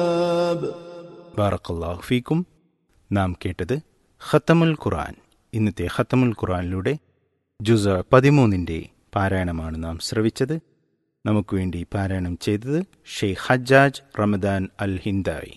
ബാറക്കല്ലാഹു ഫീക്കും നാം കേട്ടത് ഖത്തമുൽ ഖുർആൻ ഇന്നത്തെ ഖത്തമുൽ ഖുർആനിലൂടെ ജുസ പതിമൂന്നിൻ്റെ പാരായണമാണ് നാം ശ്രവിച്ചത് നമുക്ക് വേണ്ടി പാരായണം ചെയ്തത് Sheikh Hajjaj Ramadan al Hindawi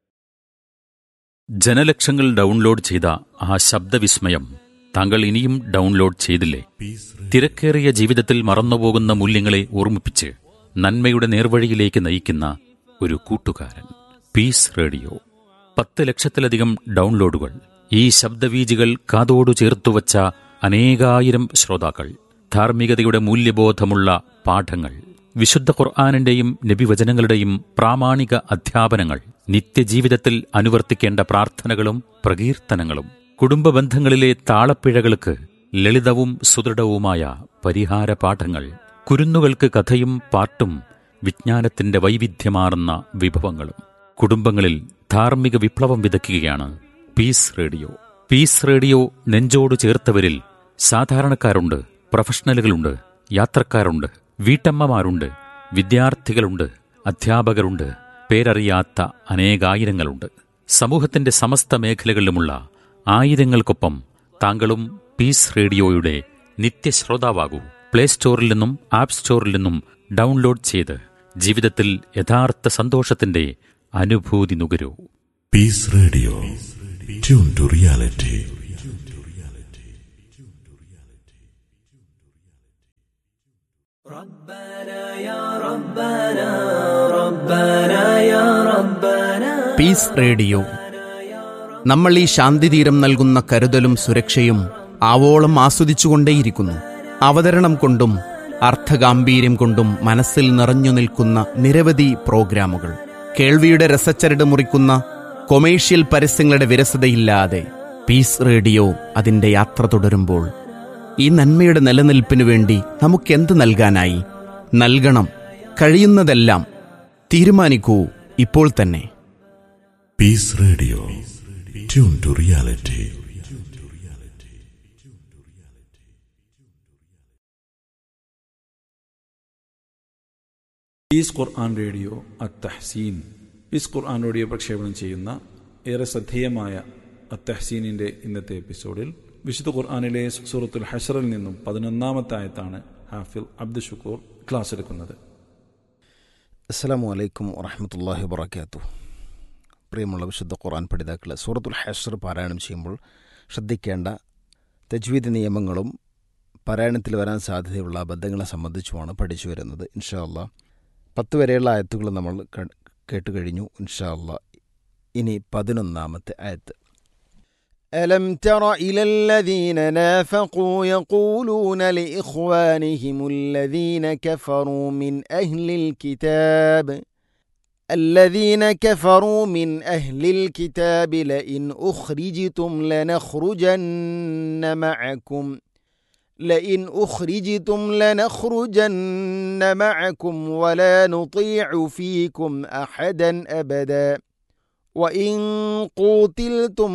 ജനലക്ഷങ്ങൾ ഡൗൺലോഡ് ചെയ്ത ആ ശബ്ദവിസ്മയം താങ്കൾ ഇനിയും ഡൗൺലോഡ് ചെയ്തില്ലേ തിരക്കേറിയ ജീവിതത്തിൽ മറന്നുപോകുന്ന മൂല്യങ്ങളെ ഓർമ്മിപ്പിച്ച് നന്മയുടെ നേർവഴിയിലേക്ക് നയിക്കുന്ന ഒരു കൂട്ടുകാരൻ പീസ് റേഡിയോ പത്ത് ലക്ഷത്തിലധികം ഡൗൺലോഡുകൾ ഈ ശബ്ദവീജികൾ കാതോടു ചേർത്തുവച്ച അനേകായിരം ശ്രോതാക്കൾ ധാർമ്മികതയുടെ മൂല്യബോധമുള്ള പാഠങ്ങൾ വിശുദ്ധ ഖുർആാനിന്റെയും നബിവചനങ്ങളുടെയും പ്രാമാണിക അധ്യാപനങ്ങൾ നിത്യജീവിതത്തിൽ അനുവർത്തിക്കേണ്ട പ്രാർത്ഥനകളും പ്രകീർത്തനങ്ങളും കുടുംബ ബന്ധങ്ങളിലെ താളപ്പിഴകൾക്ക് ലളിതവും സുദൃഢവുമായ പരിഹാര പാഠങ്ങൾ കുരുന്നുകൾക്ക് കഥയും പാട്ടും വിജ്ഞാനത്തിന്റെ വൈവിധ്യമാർന്ന വിഭവങ്ങളും കുടുംബങ്ങളിൽ ധാർമ്മിക വിപ്ലവം വിതയ്ക്കുകയാണ് പീസ് റേഡിയോ പീസ് റേഡിയോ നെഞ്ചോട് ചേർത്തവരിൽ സാധാരണക്കാരുണ്ട് പ്രൊഫഷണലുകളുണ്ട് യാത്രക്കാരുണ്ട് വീട്ടമ്മമാരുണ്ട് വിദ്യാർത്ഥികളുണ്ട് അധ്യാപകരുണ്ട് പേരറിയാത്ത അനേകായിരങ്ങളുണ്ട് സമൂഹത്തിന്റെ സമസ്ത മേഖലകളിലുമുള്ള ആയിരങ്ങൾക്കൊപ്പം താങ്കളും പീസ് റേഡിയോയുടെ നിത്യശ്രോതാവാകൂ പ്ലേ സ്റ്റോറിൽ നിന്നും ആപ്പ് സ്റ്റോറിൽ നിന്നും ഡൗൺലോഡ് ചെയ്ത് ജീവിതത്തിൽ യഥാർത്ഥ സന്തോഷത്തിന്റെ അനുഭൂതി നുകരൂ Peace Radio. Tune to reality. Peace radio നമ്മൾ ഈ ശാന്തിതീരം നൽകുന്ന കരുതലും സുരക്ഷയും ആവോളം ആസ്വദിച്ചുകൊണ്ടേയിരിക്കുന്നു അവതരണം കൊണ്ടും അർത്ഥഗാംഭീര്യം കൊണ്ടും മനസ്സിൽ നിറഞ്ഞു നിൽക്കുന്ന നിരവധി പ്രോഗ്രാമുകൾ കേൾവിയുടെ രസച്ചരട് മുറിക്കുന്ന കൊമേഴ്ഷ്യൽ പരസ്യങ്ങളുടെ വിരസതയില്ലാതെ പീസ് റേഡിയോ അതിൻ്റെ യാത്ര തുടരുമ്പോൾ ഈ നന്മയുടെ നിലനിൽപ്പിനു വേണ്ടി നമുക്കെന്ത് നൽകാനായി നൽകണം കഴിയുന്നതെല്ലാം തീരുമാനിക്കൂ ഇപ്പോൾ തന്നെ Peace Radio. Tune to reality. Peace ഖുർആൻ റേഡിയോ അത്തഹ്സീൻ പീസ് ഖുർആൻ റേഡിയോ പ്രക്ഷേപണം ചെയ്യുന്ന ഏറെ ശ്രദ്ധേയമായ അത്തഹ്സീനിൻ്റെ ഇന്നത്തെ എപ്പിസോഡിൽ വിശുദ്ധ ഖുർആാനിലെ സൂറത്തുൽ ഹഷറിൽ നിന്നും പതിനൊന്നാമത്തെ ആയത്താണ് ഹാഫിൽ അബ്ദു ഷുക്കൂർ ക്ലാസ് എടുക്കുന്നത് അസ്സാം വലൈക്കും വറഹമത്തല്ലാഹി വബർക്കാത്തു പ്രിയമുള്ള വിശുദ്ധ ഖുർആൻ പഠിതാക്കളെ സൂറത്തുൽ ഹഷർ പാരായണം ചെയ്യുമ്പോൾ ശ്രദ്ധിക്കേണ്ട തജ്വീദ് നിയമങ്ങളും പാരായണത്തിൽ വരാൻ സാധ്യതയുള്ള അബദ്ധങ്ങളെ സംബന്ധിച്ചുമാണ് പഠിച്ചു വരുന്നത് ഇൻഷാ അല്ലാ പത്ത് വരെയുള്ള ആയത്തുകൾ നമ്മൾ ക- കേട്ട് കഴിഞ്ഞു ഇൻഷാ അല്ലാ ഇനി പതിനൊന്നാമത്തെ ആയത്ത് ألم تر إلى الذين نافقوا يقولون لإخوانهم الذين كفروا من أهل الكتاب الذين كفروا من أهل الكتاب لئن أخرجتم لنخرجن معكم لئن أخرجتم لنخرجن معكم ولا نطيع فيكم أحدا أبدا وإن قوتلتم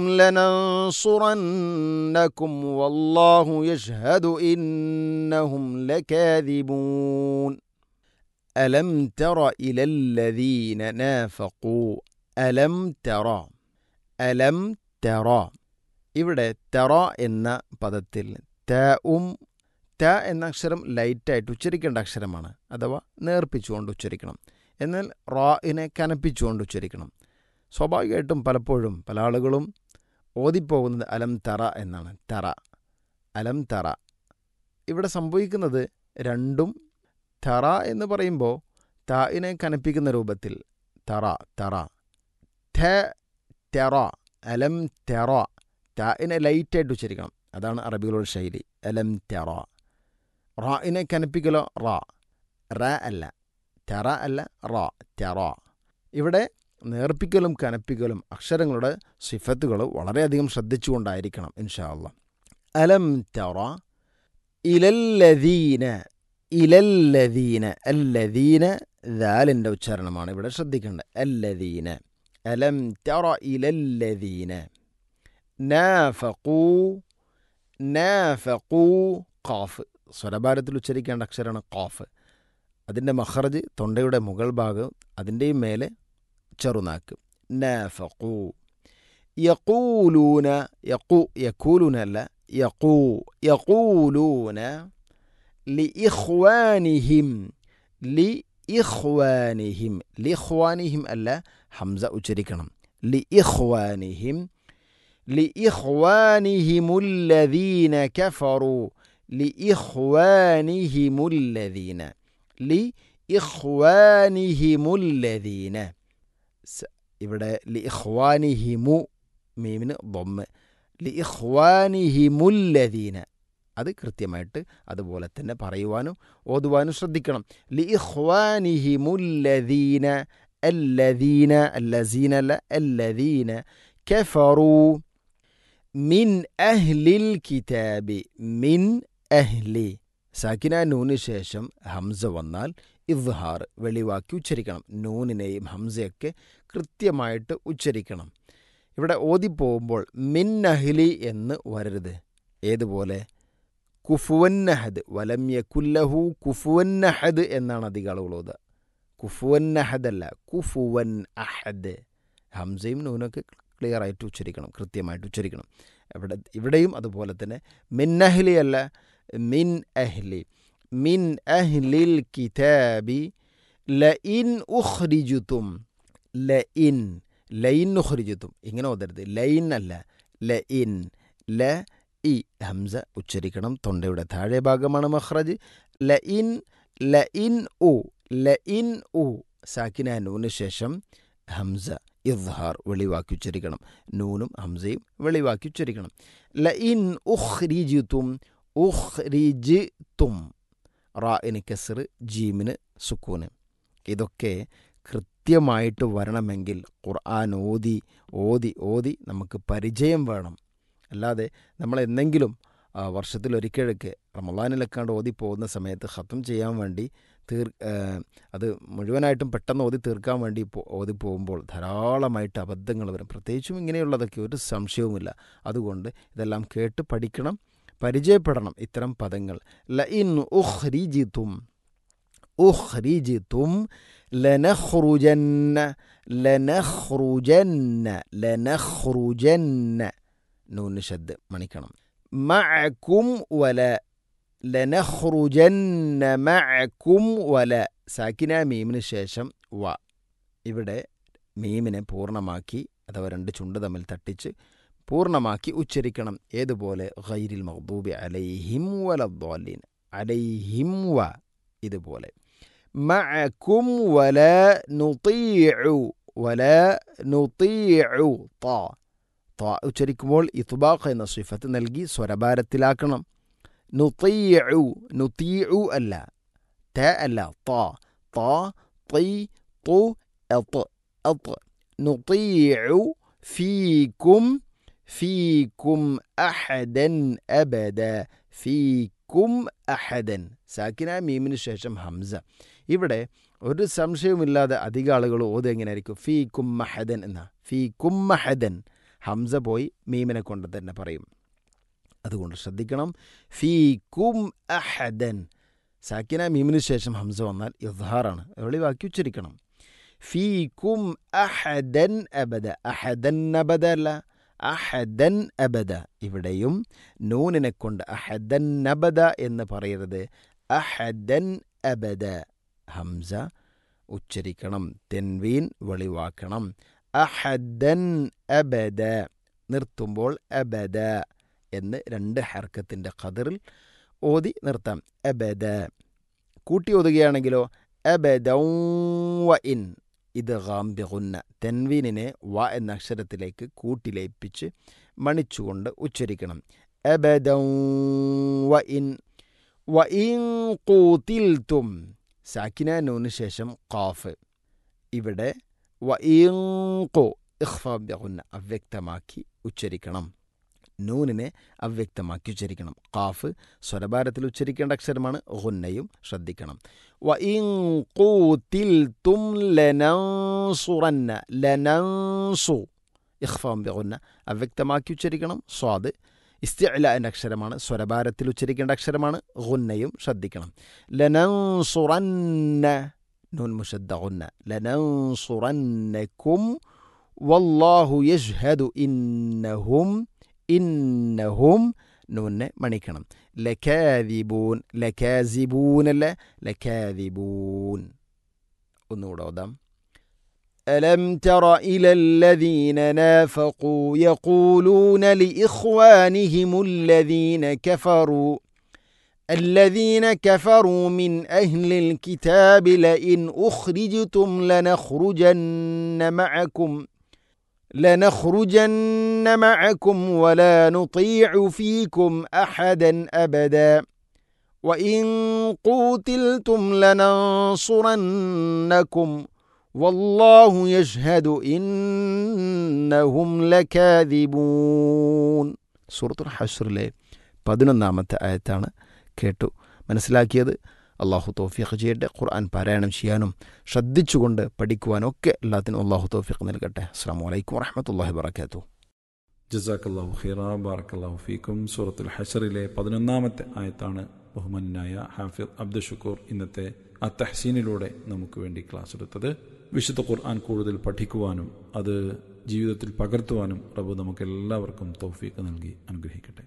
لننصرنكم والله يشهد إنهم لكاذبون ألم تر إلى الذين نافقوا ألم ترى ألم ترى ഇവിടെ തെറ എന്ന പദത്തിൽ ത ഉം ത എന്ന അക്ഷരം ലൈറ്റായിട്ട് ഉച്ചരിക്കേണ്ട അക്ഷരമാണ് അഥവാ നേർപ്പിച്ചുകൊണ്ട് ഉച്ചരിക്കണം എന്നാൽ റായിനെ കനപ്പിച്ചുകൊണ്ട് ഉച്ചരിക്കണം സ്വാഭാവികമായിട്ടും പലപ്പോഴും പല ആളുകളും ഓതിപ്പോകുന്നത് അലം തറ എന്നാണ് തറ അലം തറ ഇവിടെ സംഭവിക്കുന്നത് രണ്ടും തറ എന്ന് പറയുമ്പോൾ തായിനെ കനപ്പിക്കുന്ന രൂപത്തിൽ തറ തറ ഥ തെറ അലം തെറ തായിനെ ലൈറ്റായിട്ട് ഉച്ചരിക്കണം അതാണ് അറബികളുടെ ശൈലി അലം തെറ റായിനെ കനപ്പിക്കലോ റാ റ അല്ല തെറ അല്ല റാ തെറ ഇവിടെ നേർപ്പിക്കലും കനപ്പിക്കലും അക്ഷരങ്ങളുടെ സിഫത്തുകൾ വളരെയധികം ശ്രദ്ധിച്ചുകൊണ്ടായിരിക്കണം ഇൻഷാ അല്ലാ അലം തെറ ഇലല്ലദീന ഇലല്ലദീന അല്ലദീന ദാലിൻ്റെ ഉച്ചാരണമാണ് ഇവിടെ ശ്രദ്ധിക്കേണ്ടത് അല്ലദീന അലം തെറ ഇലല്ലദീന നാഫഖൂ നാഫഖൂ ഖാഫ് സ്വരഭാരത്തിൽ ഉച്ചരിക്കേണ്ട അക്ഷരമാണ് ഖാഫ് അതിൻ്റെ മഹറജ് തൊണ്ടയുടെ മുകൾ ഭാഗം അതിൻ്റെയും മേലെ ചെറുനാക്ക് നാഫഖു യഖൂലൂന യഖൂ യഖൂലൂന അല്ല യഖൂ യഖൂലൂന ലി ഇഖ്വാനിഹിം ലി ഇഖ്വാനിഹിം ലി ഇഖ്വാനിഹിം അല്ല ഹംസ ഉച്ചരിക്കണം ലി ഇഖ്വാനിഹിം ലി ഇഖ്വാനിഹിമുല്ലദീന കഫറു ലി ഇഖ്വാനിഹിമുല്ലദീന ലി ഇഖ്വാനിഹിമുല്ലദീന സ- ഇവിടെ ലി ഇഖ്വാനിഹിമു മീമിന് ബൊമ്മ് ലി ഇഖ്വാനിഹിമുല്ലദീന അത് കൃത്യമായിട്ട് അതുപോലെ തന്നെ പറയുവാനും ഓതുവാനും ശ്രദ്ധിക്കണം ലി ഇഖ്വാനിഹിമുല്ലദീന അല്ലദീന അല്ലസീന അല്ല അല്ലദീന കഫറു മിൻ അഹ്ലിൽ കിതാബി മിൻ അഹ്ലി സാക്കിന നൂന് ശേഷം ഹംസ വന്നാൽ ഇദ്ഹാർ വെളിവാക്കി ഉച്ചരിക്കണം നൂനിനെയും ഹംസയൊക്കെ കൃത്യമായിട്ട് ഉച്ചരിക്കണം ഇവിടെ ഓതിപ്പോകുമ്പോൾ മിൻ അഹ്ലി എന്ന് വരരുത് ഏതുപോലെ കുഫുവന്നഹദ് വലം യക്കുല്ലഹു കുഫുവന്നഹദ് എന്നാണ് അധിക ആളുകൾ ഓതുക കുഫുവന്നഹദ് അല്ല കുഫുവൻ അഹദ് ഹംസയും നൂനൊക്കെ ക്ലിയർ ആയിട്ട് ഉച്ചരിക്കണം കൃത്യമായിട്ട് ഉച്ചരിക്കണം ഇവിടെ ഇവിടെയും അതുപോലെ തന്നെ മിൻ അഹ്ലി അല്ല മിൻ അഹ്ലി മിൻ അഹ്ലിൽ കിതാബി ലഇൻ ഉഖ്രിജുതും ലഇൻ ലൈൻ ഉഖ്രിജുതും ഇങ്ങനെ ഓതരുത് ലൈൻ അല്ല ലഇൻ ല ഇ ഹംസ ഉച്ചരിക്കണം തൊണ്ടയുടെ താഴെ ഭാഗമാണ് മഹ്റജ് ലഇൻ ലഇൻ ഉ ലഇൻ ഉ സാക്കിന നൂന് ശേഷം ഹംസ ഇദ്ഹാർ വെളിവാക്കി ഉച്ചരിക്കണം നൂനും ഹംസയും വെളിവാക്കി ഉച്ചരിക്കണം ലഇൻ ഉഖ്രിജിതും ഉഖ്രിജിതും റാഇന് കസർ ജീമിന് സുക്കൂന് ഇതൊക്കെ കൃത്യമായിട്ട് വരണമെങ്കിൽ ഖുർആൻ ഓതി ഓതി ഓതി നമുക്ക് പരിചയം വേണം അല്ലാതെ നമ്മൾ എന്തെങ്കിലും ആ, വർഷത്തിലൊരിക്കലൊക്കെ റമദാനിലൊക്കാണ്ട് ഓതി പോകുന്ന സമയത്ത് ഖത്തം ചെയ്യാൻ വേണ്ടി തീർ ആ, അത് മുഴുവനായിട്ടും പെട്ടെന്ന് ഓതി തീർക്കാൻ വേണ്ടി പോ- ഓതി പോകുമ്പോൾ ധാരാളമായിട്ട് അബദ്ധങ്ങൾ വരും പ്രത്യേകിച്ചും ഇങ്ങനെയുള്ളതൊക്കെ ഒരു സംശയവുമില്ല അതുകൊണ്ട് ഇതെല്ലാം കേട്ട് പഠിക്കണം പരിചയപ്പെടണം ഇത്തരം പദങ്ങൾ ലഇൻ ഉഖ്രിജിതും ഉഖ്രിജിതും ലനഖ്റുജന്ന ലനഖ്റുജന്ന ലനഖ്റുജന്ന നൂന് ശബ്ദ് മണിക്കണം മഅക്കും വല ലനഖ്റുജന്ന മഅക്കും വല സാക്കിന മീമിന് ശേഷം വ ഇവിടെ മീമിനെ പൂർണ്ണമാക്കി അഥവാ രണ്ട് ചുണ്ട് തമ്മിൽ തട്ടിച്ച് പൂർണ്ണമാക്കി ഉച്ചരിക്കണം ഏതുപോലെ ഖൈരിൽ മഖ്ദൂബി അലൈഹിം വലദ്ദാലിൻ അലൈഹിം വ ഇതുപോലെ മഅക്കും വല നുതീഉ വല നുതീഉ ത ത ഉച്ചരിക്കുമ്പോൾ ഇത്ബാഖ് എന്ന സിഫത്ത് നൽകി സ്വരഭാരത്തിലാക്കണം നുതീഉ നുതീഉ അല്ല ത അല്ല ത ത തി തു എത്ത് എത്ത് നുതീഉ ഫീക്കും ഫീക്കും അഹദൻ അബദ ഫീക്കും അഹദൻ സാക്കിന മീമിന് ശേഷം ഹംസ ഇവിടെ ഒരു സംശയവുമില്ലാതെ അധിക ആളുകൾ ഓത് എങ്ങനെയായിരിക്കും ഫീ കുമ്മഹദൻ എന്ന ഫീ കുമ്മഹദൻ ഹംസ പോയി മീമിനെ കൊണ്ട് തന്നെ പറയും അതുകൊണ്ട് ശ്രദ്ധിക്കണം ഫീ കും അഹദൻ സാക്കിന മീമിന് ശേഷം ഹംസ വന്നാൽ ഇദ്ഹാറാണ് വെളിവാക്കി ഉച്ചരിക്കണം ഫീ കും അഹദൻ അബദ അഹദൻ അബദ അല്ല അഹദൻ അബദ ഇവിടെയും നൂനിനെ കൊണ്ട് അഹദൻ അബദ എന്ന് പറയരുത് അഹദൻ അബദ ഹംസ ഉച്ചരിക്കണം തെൻവീൻ വെളിവാക്കണം അഹദൻ അബദ നിർത്തുമ്പോൾ അബദ എന്ന് രണ്ട് ഹർക്കത്തിൻ്റെ ഖദറിൽ ഓതി നിർത്താം അബദ കൂട്ടി ഓതുകയാണെങ്കിലോ അബദൗ വ ഇൻ ഇത് ഗാംബിഗുന്ന തെൻവീനിനെ വ എന്ന അക്ഷരത്തിലേക്ക് കൂട്ടിലയിപ്പിച്ച് മണിച്ചുകൊണ്ട് ഉച്ചരിക്കണം അബദൗ വ ഇൻ വ ഇൻ കൂത്തിൽത്തും സാക്കിന നൂന് ശേഷം ഖാഫ് ഇവിടെ വ ഇൻ കോ ഇഖ്ഫാബിഗുന്ന അവ്യക്തമാക്കി ഉച്ചരിക്കണം നൂനിനെ അവ്യക്തമാക്കി ഉച്ചരിക്കണം ഖാഫ് സ്വരഭാരത്തിൽ ഉച്ചരിക്കേണ്ട അക്ഷരമാണ് ഗുന്നയും ശ്രദ്ധിക്കണം വ ഇൻ കൂത്തിൽത്തും ലനൻസുറന്ന ലനൻസു ഇഖ്ഫാം ബിഗുന്ന അവ്യക്തമാക്കി ഉച്ചരിക്കണം സ്വാദ് ഇസ്തിഅല എന്ന അക്ഷരമാണ് സ്വരഭാരത്തിൽ ഉച്ചരിക്കേണ്ട അക്ഷരമാണ് ഗുന്നയും ശ്രദ്ധിക്കണം ലനൻസുറന്ന നൂൻ മുഷദ്ദുന്ന ലനൻസുറന്നക്കും വല്ലാഹു യഷ്ഹദു ഇന്നഹും ഇന്നഹും നൂനെ മണിക്കണം ലക്കാദിബൂൻ ലക്കാസിബൂൻ അല്ല ലക്കാദിബൂൻ ഒന്നുകൂടെ ഓതാം ألم تر إلى الذين نافقوا يقولون لإخوانهم الذين كفروا الذين كفروا من أهل الكتاب لئن أخرجتم لنخرجن معكم لنخرجن معكم ولا نطيع فيكم أحدا أبدا وإن قوتلتم لننصرنكم والله يشهد إنهم لكاذبون സൂറത്തുൽ ഹഷറിലെ പതിനൊന്നാമത്തെ ആയത്താണ് കേട്ടു മനസ്സിലാക്കിയത് അള്ളാഹു തോഫീഖ് ചെയ്യട്ടെ ഖുർആൻ പാരായണം ചെയ്യാനും ശ്രദ്ധിച്ചുകൊണ്ട് പഠിക്കുവാനും ഒക്കെ എല്ലാത്തിനും അള്ളാഹു തോഫീഖ് നൽകട്ടെ അസ്സാം വലൈക്കും വറഹമത്തല്ലാഹി വർക്കാത്തു ജസാക്കല്ലാഹു ഖൈറ ബാറക്കല്ലാഹു ഫീക്കും സൂറത്തുൽ ഹഷറിലെ പതിനൊന്നാമത്തെ ആയത്താണ് ബഹുമാനായ ഹാഫിദ് അബ്ദുൽ ഷുക്കൂർ ഇന്നത്തെ ആ തഹ്സീനിലൂടെ നമുക്ക് വേണ്ടി ക്ലാസ് എടുത്തത് വിശുദ്ധ ഖുർആൻ കൂടുതൽ പഠിക്കുവാനും അത് ജീവിതത്തിൽ പകർത്തുവാനും റബ്ബ് നമുക്ക് എല്ലാവർക്കും തൗഫീക്ക് നൽകി അനുഗ്രഹിക്കട്ടെ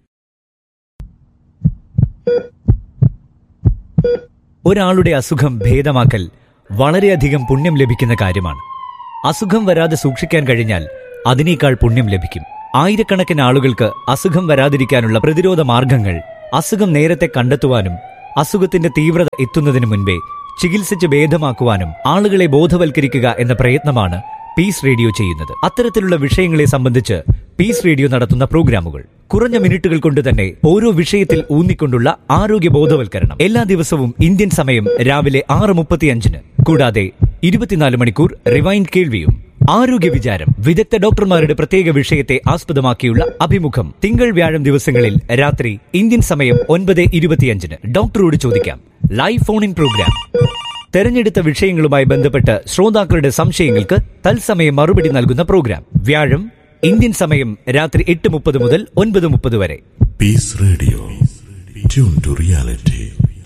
ഒരാളുടെ അസുഖം ഭേദമാക്കൽ വളരെയധികം പുണ്യം ലഭിക്കുന്ന കാര്യമാണ് അസുഖം വരാതെ സൂക്ഷിക്കാൻ കഴിഞ്ഞാൽ അതിനേക്കാൾ പുണ്യം ലഭിക്കും ആയിരക്കണക്കിന് ആളുകൾക്ക് അസുഖം വരാതിരിക്കാനുള്ള പ്രതിരോധ മാർഗങ്ങൾ അസുഖം നേരത്തെ കണ്ടെത്തുവാനും അസുഖത്തിന്റെ തീവ്രത എത്തുന്നതിന് മുൻപേ ചികിത്സിച്ച് ഭേദമാക്കുവാനും ആളുകളെ ബോധവൽക്കരിക്കുക എന്ന പ്രയത്നമാണ് പീസ് റേഡിയോ ചെയ്യുന്നത് അത്തരത്തിലുള്ള വിഷയങ്ങളെ സംബന്ധിച്ച് പീസ് റേഡിയോ നടത്തുന്ന പ്രോഗ്രാമുകൾ കുറഞ്ഞ മിനിറ്റുകൾ കൊണ്ട് തന്നെ ഓരോ വിഷയത്തിൽ ഊന്നിക്കൊണ്ടുള്ള ആരോഗ്യ ബോധവൽക്കരണം എല്ലാ ദിവസവും ഇന്ത്യൻ സമയം രാവിലെ ആറ് മുപ്പത്തിയഞ്ചിന് കൂടാതെ ഇരുപത്തിനാല് മണിക്കൂർ റിവൈൻഡ് കേൾവിയും ആരോഗ്യ വിചാരം വിദഗ്ധ ഡോക്ടർമാരുടെ പ്രത്യേക വിഷയത്തെ ആസ്പദമാക്കിയുള്ള അഭിമുഖം തിങ്കൾ വ്യാഴം ദിവസങ്ങളിൽ രാത്രി ഇന്ത്യൻ സമയം ഒൻപത് ഇരുപത്തിയഞ്ചിന് ഡോക്ടറോട് ചോദിക്കാം ലൈവ് ഫോൺ ഇൻ പ്രോഗ്രാം തെരഞ്ഞെടുത്ത വിഷയങ്ങളുമായി ബന്ധപ്പെട്ട് ശ്രോതാക്കളുടെ സംശയങ്ങൾക്ക് തത്സമയം മറുപടി നൽകുന്ന പ്രോഗ്രാം വ്യാഴം ഇന്ത്യൻ സമയം രാത്രി എട്ട് മുപ്പത് മുതൽ ഒൻപത് മുപ്പത് വരെ Peace Radio. Tune to reality.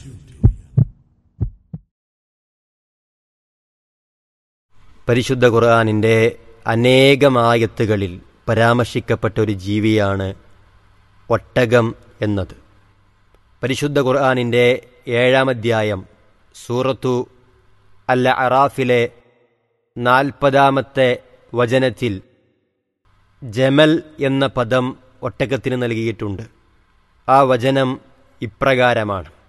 പരിശുദ്ധ ഖുർആാനിൻ്റെ അനേകമായത്തുകളിൽ പരാമർശിക്കപ്പെട്ട ഒരു ജീവിയാണ് ഒട്ടകം എന്നത് പരിശുദ്ധ ഖുർആാനിൻ്റെ ഏഴാം അധ്യായം സൂറത്തു അൽ അറാഫിലെ നാൽപ്പതാമത്തെ വചനത്തിൽ ജമൽ എന്ന പദം ഒട്ടകത്തിന് നൽകിയിട്ടുണ്ട് ആ വചനം ഇപ്രകാരമാണ്